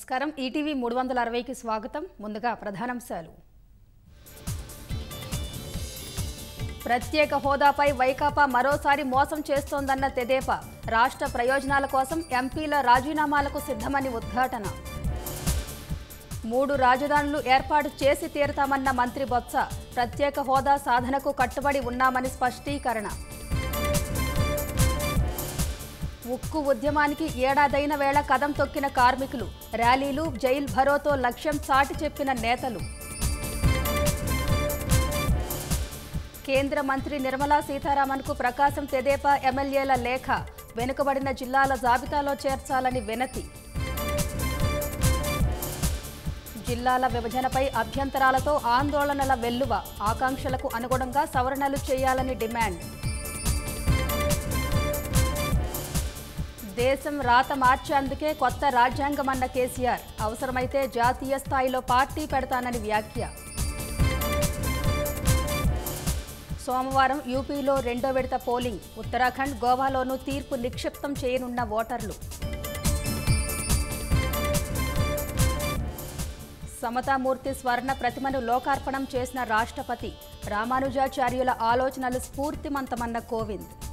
నమస్కారం ఈటీవీ మూడు వందల అరవైకి స్వాగతం ముందుగా ప్రధానాంశాలు ప్రత్యేక హోదాపై వైకాపా మరోసారి మోసం చేస్తోందన్న తెదేపా రాష్ట్ర ప్రయోజనాల కోసం ఎంపీల రాజీనామాలకు సిద్ధమని ఉద్ఘాటన మూడు రాజధానులు ఏర్పాటు చేసి తీరతామన్న మంత్రి బొత్స ప్రత్యేక హోదా సాధనకు కట్టుబడి ఉన్నామని స్పష్టీకరణ ఉక్కు ఉద్యమానికి ఏడాదైన వేళ కదం తొక్కిన కార్మికులు ర్యాలీలు జైల్ భరోతో లక్ష్యం చాటి చెప్పిన నేతలు కేంద్ర మంత్రి నిర్మలా సీతారామన్కు ప్రకాశం తెదేపా ఎమ్మెల్యేల లేఖ వెనుకబడిన జిల్లాల జాబితాలో చేర్చాలని వినతి జిల్లాల విభజనపై అభ్యంతరాలతో ఆందోళనల వెల్లువ ఆకాంక్షలకు అనుగుణంగా సవరణలు చేయాలని డిమాండ్ దేశం రాత మార్చేందుకే కొత్త రాజ్యాంగమన్న కేసీఆర్ అవసరమైతే జాతీయ స్థాయిలో పార్టీ పెడతానని వ్యాఖ్య సోమవారం యూపీలో రెండో విడత పోలింగ్ ఉత్తరాఖండ్ గోవాలోనూ తీర్పు నిక్షిప్తం చేయనున్న ఓటర్లు సమతామూర్తి స్వర్ణ ప్రతిమను లోకార్పణం చేసిన రాష్ట్రపతి రామానుజాచార్యుల ఆలోచనలు స్ఫూర్తిమంతమన్న కోవింద్